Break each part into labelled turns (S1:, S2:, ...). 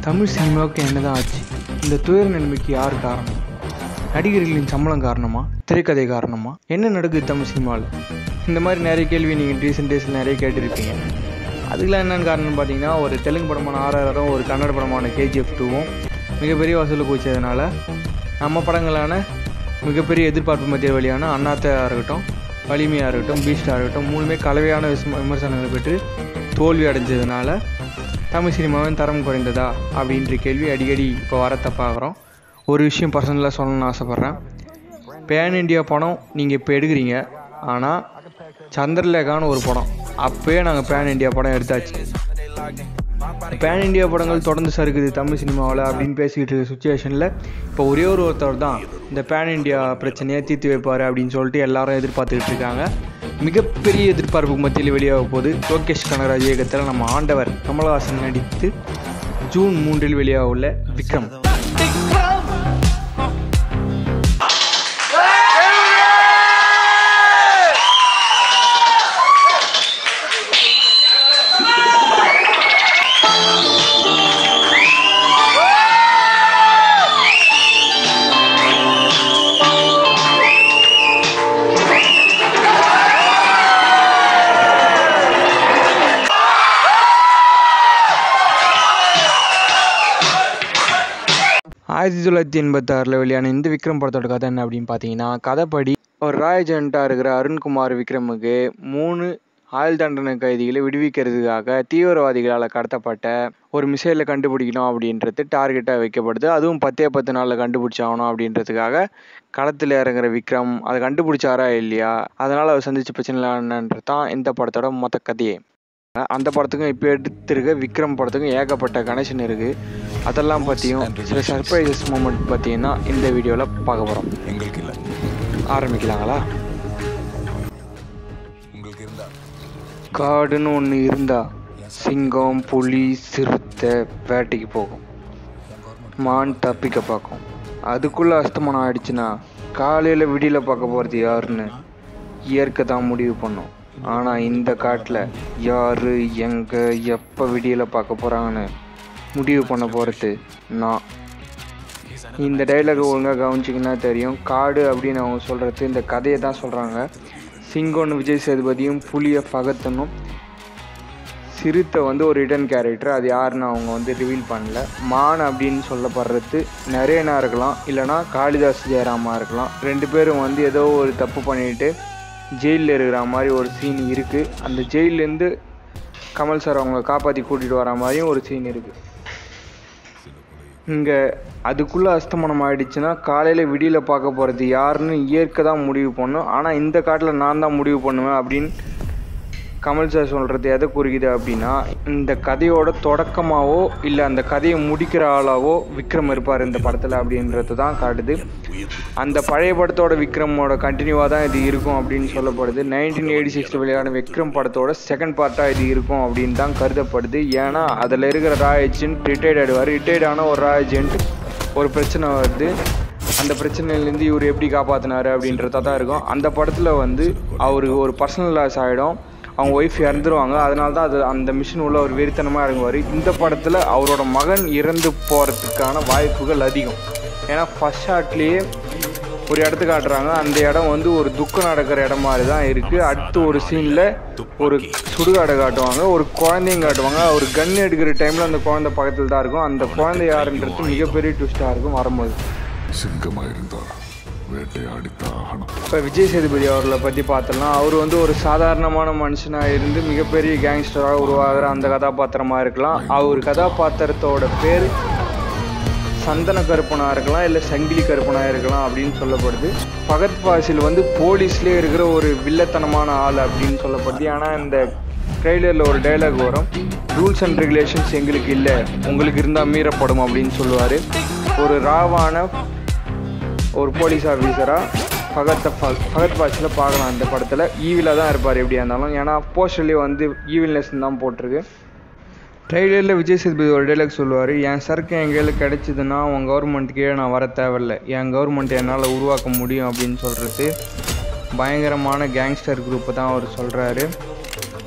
S1: தமிழ் சினிமாவுக்கு என்னதான் ஆச்சு இந்த துயர நிலைமைக்கு யார் காரணம் நடிகர்களின் சம்பளம் காரணமா திரைக்கதை காரணமா என்ன நடக்குது தமிழ் சினிமாவில் இந்த மாதிரி நிறைய கேள்வி நீங்கள் ரீசெண்ட் டேஸில் நிறைய கேட்டிருப்பீங்க அதுக்கெலாம் என்னென்னு காரணம்னு பார்த்தீங்கன்னா ஒரு தெலுங்கு படமான ஆர்ஆரும் ஒரு கன்னட படமான கேஜிஎஃப் டூவும் மிகப்பெரிய வசூலுக்கு வச்சதுனால நம்ம படங்களான மிகப்பெரிய எதிர்பார்ப்பு மத்திய வழியான அண்ணாத்தையாக இருக்கட்டும் வலிமையாக இருக்கட்டும் பீஸ்டாக இருக்கட்டும் மூணுமே கலவையான விம- விமர்சனங்களை பெற்று தோல்வி அடைஞ்சதுனால தமிழ் சினிமாவின் தரம் குறைந்ததா அப்படின்ற கேள்வி அடிக்கடி இப்போ வரத்த பார்க்குறோம் ஒரு விஷயம் பர்சனலாக சொல்லணும்னு ஆசைப்பட்றேன் பேன் இண்டியா படம் நீங்கள் இப்போ எடுக்கிறீங்க ஆனால் சந்திரலேகான்னு ஒரு படம் அப்போயே நாங்கள் பேன் இண்டியா படம் எடுத்தாச்சு பேன் இண்டியா படங்கள் தொடர்ந்து சறுக்குது தமிழ் சினிமாவில் அப்படின்னு பேசிக்கிட்டு இருக்க சுச்சுவேஷனில் இப்போ ஒரே ஒரு ஒருத்தர் தான் இந்த பேன் இண்டியா பிரச்சனையை தீர்த்து வைப்பார் அப்படின்னு சொல்லிட்டு எல்லாரும் எதிர்பார்த்துக்கிட்டு இருக்காங்க மிகப்பெரிய எதிர்பார்ப்புக்கு மத்தியில் வெளியாக போகுது லோகேஷ் கனகராஜ் இயக்கத்தில் நம்ம ஆண்டவர் கமலஹாசன் நடித்து ஜூன் மூன்றில் வெளியாக உள்ள விக்ரம் ஆயிரத்தி தொள்ளாயிரத்தி எண்பத்தாறில் வெளியான இந்த விக்ரம் படத்தோட கதை என்ன அப்படின்னு பார்த்தீங்கன்னா கதைப்படி ஒரு ராயஜென்ட்டாக இருக்கிற அருண்குமார் விக்ரமுக்கு மூணு ஆயுள் தண்டனை கைதிகளை விடுவிக்கிறதுக்காக தீவிரவாதிகளால் கடத்தப்பட்ட ஒரு மிசைலை கண்டுபிடிக்கணும் அப்படின்றது டார்கெட்டாக வைக்கப்படுது அதுவும் பத்தே பத்து நாளில் கண்டுபிடிச்சாகணும் அப்படின்றதுக்காக களத்தில் இறங்குற விக்ரம் அதை கண்டுபிடிச்சாரா இல்லையா அதனால் அவர் சந்திச்ச பிரச்சனை என்னன்றது தான் இந்த படத்தோட மொத்த கதையே அந்த படத்துக்கும் இப்போ எடுத்திருக்க விக்ரம் படத்துக்கும் ஏகப்பட்ட கனெக்ஷன் இருக்குது அதெல்லாம் பற்றியும் சில சர்ப்ரைசஸ் மூமெண்ட் பற்றியும் தான் இந்த வீடியோவில் பார்க்க போகிறோம்
S2: எங்களுக்கு இல்ல
S1: ஆரம்பிக்கலாங்களா
S2: உங்களுக்கு இருந்தா
S1: காடுன்னு ஒன்று இருந்தா சிங்கம் புலி சிறுத்தை வேட்டைக்கு போகும் மான் தப்பிக்க பார்க்கும் அதுக்குள்ளே அஸ்தமனம் ஆயிடுச்சுன்னா காலையில் விடியல பார்க்க போகிறது யாருன்னு இயற்கை தான் முடிவு பண்ணும் ஆனால் இந்த காட்டில் யார் எங்கே எப்போ விடியல பார்க்க போகிறாங்கன்னு முடிவு பண்ண போகிறது நான் இந்த டைலாக் ஒழுங்காக கவனிச்சிங்கன்னா தெரியும் காடு அப்படின்னு அவங்க சொல்கிறது இந்த கதையை தான் சொல்கிறாங்க சிங்கம்னு விஜய் சேதுபதியும் புலியை பகத்தனும் சிறுத்தை வந்து ஒரு ரிட்டன் கேரக்டர் அது யாருன்னு அவங்க வந்து ரிவீல் பண்ணல மான் அப்படின்னு சொல்லப்படுறது நரேனா இருக்கலாம் இல்லைனா காளிதாஸ் ஜெயராமா இருக்கலாம் ரெண்டு பேரும் வந்து ஏதோ ஒரு தப்பு பண்ணிட்டு ஜெயிலில் இருக்கிற மாதிரி ஒரு சீன் இருக்குது அந்த ஜெயிலேருந்து கமல் சார் அவங்க காப்பாற்றி கூட்டிகிட்டு வர மாதிரியும் ஒரு சீன் இருக்குது இங்கே அதுக்குள்ளே அஸ்தமனம் ஆயிடுச்சுன்னா காலையில் விடியல பார்க்க போகிறது யாருன்னு இயற்கை தான் முடிவு பண்ணும் ஆனால் இந்த காட்டில் நான் தான் முடிவு பண்ணுவேன் அப்படின்னு கமல் சார் சொல்கிறது எதை குறிக்குது அப்படின்னா இந்த கதையோட தொடக்கமாவோ இல்லை அந்த கதையை முடிக்கிற ஆளாவோ விக்ரம் இருப்பார் இந்த படத்தில் அப்படின்றது தான் காட்டுது அந்த பழைய படத்தோட விக்ரமோட கண்டினியூவாக தான் இது இருக்கும் அப்படின்னு சொல்லப்படுது நைன்டீன் எயிட்டி சிக்ஸ் வெளியான விக்ரம் படத்தோட செகண்ட் பார்ட்டாக இது இருக்கும் அப்படின்னு தான் கருதப்படுது ஏன்னா அதில் இருக்கிற ராய் ஏஜென்ட் ரிட்டையர்ட் ஆகிடுவார் ரிட்டையர்ட் ஆன ஒரு ராய் ஏஜென்ட் ஒரு பிரச்சனை வருது அந்த பிரச்சனையிலேருந்து இவர் எப்படி காப்பாற்றினாரு அப்படின்றதா தான் இருக்கும் அந்த படத்தில் வந்து அவருக்கு ஒரு பர்சனல் லாஸ் ஆகிடும் அவங்க ஒய்ஃப் இறந்துருவாங்க அதனால தான் அது அந்த மிஷின் உள்ள ஒரு வெறித்தனமாக இறங்குவார் இந்த படத்தில் அவரோட மகன் இறந்து போகிறதுக்கான வாய்ப்புகள் அதிகம் ஏன்னா ஃபஸ்ட் ஷாட்லேயே ஒரு இடத்த காட்டுறாங்க அந்த இடம் வந்து ஒரு துக்கம் நடக்கிற இடம் மாதிரி தான் இருக்குது அடுத்து ஒரு சீனில் ஒரு சுடுகாடை காட்டுவாங்க ஒரு குழந்தையும் காட்டுவாங்க ஒரு கன் எடுக்கிற டைமில் அந்த குழந்தை பக்கத்தில் தான் இருக்கும் அந்த குழந்தை யாருன்றது மிகப்பெரிய ட்விஸ்ட்டாக இருக்கும் வரும்போது
S2: சிங்கமா இருந்தா வேட்டையாடித்தான் ஆகணும்
S1: இப்போ விஜய் சேதுபதி அவர்களை பற்றி பார்த்தோம்னா அவர் வந்து ஒரு சாதாரணமான மனுஷனாக இருந்து மிகப்பெரிய கேங்ஸ்டராக உருவாகிற அந்த கதாபாத்திரமாக இருக்கலாம் அவர் கதாபாத்திரத்தோட பேர் சந்தன கருப்பனாக இருக்கலாம் இல்லை சங்கிலி கருப்பனாக இருக்கலாம் அப்படின்னு சொல்லப்படுது பகத் பாசில் வந்து போலீஸ்லேயே இருக்கிற ஒரு வில்லத்தனமான ஆள் அப்படின்னு சொல்லப்படுது ஆனால் இந்த ட்ரெய்லரில் ஒரு டைலாக் வரும் ரூல்ஸ் அண்ட் ரெகுலேஷன்ஸ் எங்களுக்கு இல்லை உங்களுக்கு இருந்தால் மீறப்படும் அப்படின்னு சொல்லுவார் ஒரு ராவான ஒரு போலீஸ் ஆஃபீஸராக பகத்தை பகத் பாஷில் பார்க்கலாம் இந்த படத்தில் ஈவிலாக தான் இருப்பார் எப்படியா இருந்தாலும் ஏன்னா போஸ்டர்லேயே வந்து ஈவில்னஸ் தான் போட்டிருக்கு ட்ரெய்லரில் விஜய் சேதுபதி ஒரு டைலாக் சொல்லுவார் என் சரக்கு என் கையில் கிடைச்சிதுன்னா உன் கவர்மெண்ட் கீழே நான் வர தேவையில்ல என் கவர்மெண்ட் என்னால் உருவாக்க முடியும் அப்படின்னு சொல்கிறது பயங்கரமான கேங்ஸ்டர் குரூப்பை தான் அவர் சொல்கிறாரு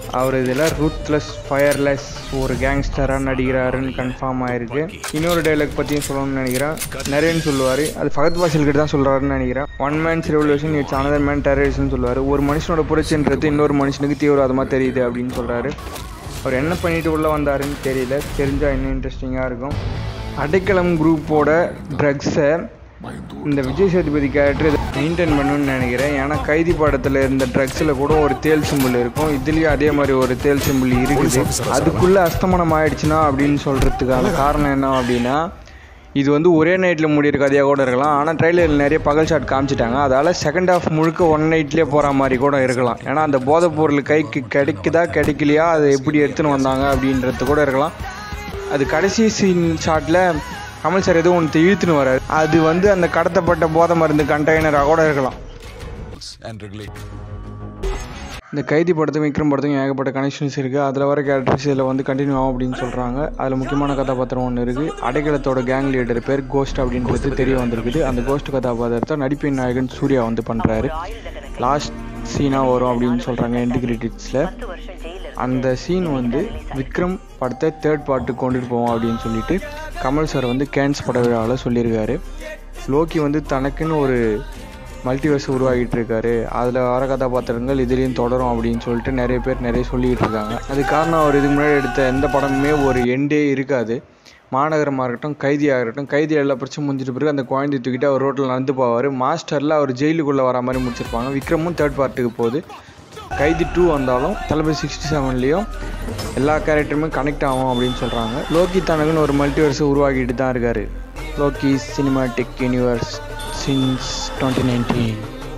S1: அவர் இதில் ரூத்லெஸ் ஃபயர்லெஸ் ஒரு கேங்ஸ்டராக நடிக்கிறாருன்னு கன்ஃபார்ம் ஆயிருக்கு இன்னொரு டைலாக் பற்றியும் சொல்லணும்னு நினைக்கிறேன் நிறையன்னு சொல்லுவார் அது ஃபகத் பாசில் கிட்ட தான் சொல்கிறாருன்னு நினைக்கிறேன் one man's revolution it's another man டெரரிசம்னு சொல்லுவார் ஒரு மனுஷனோட புரட்சின்றது இன்னொரு மனுஷனுக்கு தீவிரவாதமாக தெரியுது அப்படின்னு சொல்கிறாரு அவர் என்ன பண்ணிட்டு உள்ளே வந்தாருன்னு தெரியல தெரிஞ்சால் இன்னும் இன்ட்ரெஸ்டிங்காக இருக்கும் அடைக்கலம் குரூப்போட ட்ரக்ஸை இந்த விஜய் சேதுபதி கேரக்டர் மெயின்டைன் பண்ணணும்னு நினைக்கிறேன் ஏன்னா கைதி படத்தில் இருந்த ட்ரக்ஸில் கூட ஒரு தேல் சிம்பிள் இருக்கும் இதுலேயும் அதே மாதிரி ஒரு தேல் சிம்பிள் இருக்குது அதுக்குள்ளே அஸ்தமனம் ஆயிடுச்சுன்னா அப்படின்னு சொல்கிறதுக்கான காரணம் என்ன அப்படின்னா இது வந்து ஒரே நைட்டில் முடியிற கதையாக கூட இருக்கலாம் ஆனால் ட்ரெய்லரில் நிறைய பகல் ஷாட் காமிச்சிட்டாங்க அதால் செகண்ட் ஹாஃப் முழுக்க ஒன் நைட்லேயே போகிற மாதிரி கூட இருக்கலாம் ஏன்னா அந்த போதைப் பொருள் கைக்கு கிடைக்குதா கிடைக்கலையா அதை எப்படி எடுத்துன்னு வந்தாங்க அப்படின்றது கூட இருக்கலாம் அது கடைசி சீன் ஷாட்டில் கமல் சார் எதுவும் ஒன்று இழுத்துன்னு வராரு அது வந்து அந்த கடத்தப்பட்ட போதை மருந்து கண்டெய்னராக கூட இருக்கலாம்
S2: and regulate.
S1: இந்த கைதி படத்துக்கும் விக்ரம் படத்துக்கும் ஏகப்பட்ட கனெக்ஷன்ஸ் இருக்குது அதில் வர கேரக்டர்ஸ் இதில் வந்து கண்டினியூ ஆகும் அப்படின்னு சொல்கிறாங்க அதில் முக்கியமான கதாபாத்திரம் ஒன்று இருக்குது அடைக்கலத்தோட கேங் லீடர் பேர் கோஸ்ட் அப்படின்றது தெரிய வந்திருக்குது அந்த கோஸ்ட் கதாபாத்திரத்தை நடிப்பின் நாயகன் சூர்யா வந்து பண்ணுறாரு லாஸ்ட் சீனாக வரும் அப்படின்னு சொல்கிறாங்க எண்டு கிரெடிட்ஸில் அந்த சீன் வந்து விக்ரம் படத்தை தேர்ட் பார்ட்டு கொண்டுட்டு போவோம் அப்படின்னு சொல்லிட்டு கமல் சார் வந்து கேன்ஸ் பட விழாவில் சொல்லியிருக்காரு லோக்கி வந்து தனக்குன்னு ஒரு மல்டிவர்ஸ் உருவாகிட்டு இருக்காரு அதில் வர கதாபாத்திரங்கள் இதுலேயும் தொடரும் அப்படின்னு சொல்லிட்டு நிறைய பேர் நிறைய சொல்லிக்கிட்டு இருக்காங்க அது காரணம் அவர் இதுக்கு முன்னாடி எடுத்த எந்த படமுமே ஒரு எண்டே இருக்காது மாநகரமாக இருக்கட்டும் கைதியாக இருக்கட்டும் கைதி எல்லா பிரச்சனையும் முடிஞ்சிட்டு பிறகு அந்த குழந்தை தூக்கிட்டு அவர் ரோட்டில் நடந்து போவார் மாஸ்டரில் அவர் ஜெயிலுக்குள்ளே வர மாதிரி முடிச்சிருப்பாங்க விக்ரமும் தேர்ட் பார்ட்டுக்கு போகுது கைதி டூ வந்தாலும் தளபதி சிக்ஸ்டி செவன்லேயும் எல்லா கேரக்டருமே கனெக்ட் ஆகும் அப்படின்னு சொல்கிறாங்க லோக்கி தனக்குன்னு ஒரு மல்டிவர்ஸை உருவாக்கிட்டு தான் இருக்காரு Loki cinematic universe since twenty nineteen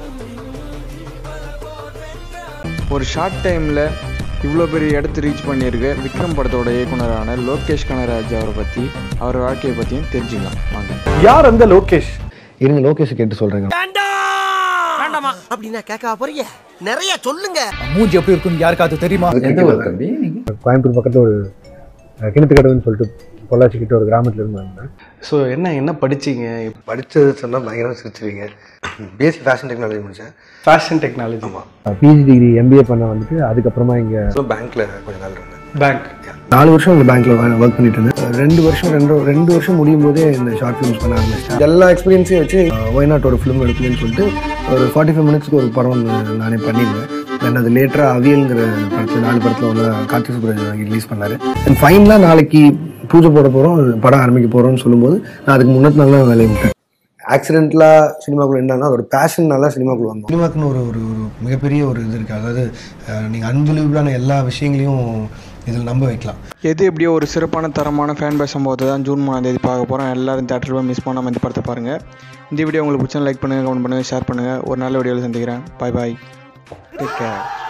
S1: ஒரு ஷார்ட் டைமில் இவ்வளோ பெரிய இடத்த ரீச் பண்ணியிருக்க விக்ரம் படத்தோட இயக்குனரான லோகேஷ் கனராஜ் அவரை பற்றி அவர் வாழ்க்கையை பற்றியும் தெரிஞ்சுக்கலாம் வாங்க
S3: யார் அந்த லோகேஷ்
S4: இருங்க லோகேஷ் கேட்டு சொல்றேங்க
S5: அப்படின்னா கேட்க போறீங்க நிறைய சொல்லுங்க
S3: மூஞ்சி எப்படி இருக்குன்னு யாருக்காவது தெரியுமா
S6: எந்த ஊர் தம்பி நீங்க
S4: கோயம்புத்தூர் பக்கத்தில் ஒரு கிணத்துக்கடவுன்னு சொல்லிட்டு பொள்ளாச்சி கிட்ட ஒரு கிராமத்துல இருந்து வந்தேன்
S7: ஸோ என்ன என்ன படிச்சீங்க
S8: படித்தது சொன்னால் பயங்கரமாக சிரிச்சிருவீங்க பிஎஸ்சி ஃபேஷன் டெக்னாலஜி முடித்தேன்
S7: fashion technology
S4: PG degree MBA பண்ண வந்துட்டு அதுக்கப்புறமா இங்கே
S8: ஸோ பேங்க்கில் கொஞ்ச நாள் இருந்தேன்
S7: பேங்க்
S8: நாலு வருஷம் இந்த பேங்க்கில் ஒர்க் பண்ணிட்டு இருந்தேன் ரெண்டு வருஷம் ரெண்டு ரெண்டு வருஷம் முடியும் போதே இந்த ஷார்ட் ஃபிலிம்ஸ் பண்ண ஆரம்பிச்சிட்டேன் எல்லா எக்ஸ்பீரியன்ஸையும் வச்சு ஒய்நாட் ஒரு ஃபிலிம் எடுக்கணும்னு சொல்லிட்டு ஒரு ஃபார்ட்டி ஃபைவ் மினிட்ஸ்க்கு ஒரு படம் ஒண்ணு நானே பண்ணியிருந்தேன் தென் அது லேட்டராக அவியல்ங்கிற படத்தில் நாலு படத்தில் ஒன்று கார்த்தி சுப்ராஜ் ரிலீஸ் பண்ணாரு அண்ட் ஃபைனலாக நாளைக்கு பூஜை போட போகிறோம் படம் ஆரம்பிக்க போகிறோம்னு சொல்லும்போது நான் அதுக்கு முன்னாடி நல்லா வேலையை விட்டேன் ஆக்சிடென்ட்லாக சினிமாக்குள்ள என்னன்னா அதோட பேஷன்னால சினிமாக்குள்ள வந்தோம் சினிமாக்குன்னு ஒரு ஒரு ஒரு மிகப்பெரிய ஒரு இது இருக்குது அதாவது நீங்கள் அன்பிலீவபிளான எல்லா விஷயங்களையும் இதில் நம்ப வைக்கலாம்
S1: எது எப்படியோ ஒரு சிறப்பான தரமான ஃபேன் பேஸ் சம்பவத்தை தான் ஜூன் மூணாம் தேதி பார்க்க போகிறோம் எல்லாரும் தேட்டரில் போய் மிஸ் பண்ணாமல் இந்த படத்தை பாருங்கள் இந்த வீடியோ உங்களுக்கு பிடிச்சா லைக் பண்ணுங்கள் கமெண்ட் பண்ணுங்கள் ஷேர் பண்ணுங்கள் ஒரு நல்ல வீடியோவில் சந்திக்கிறேன் பாய் பாய் டேக் கேர்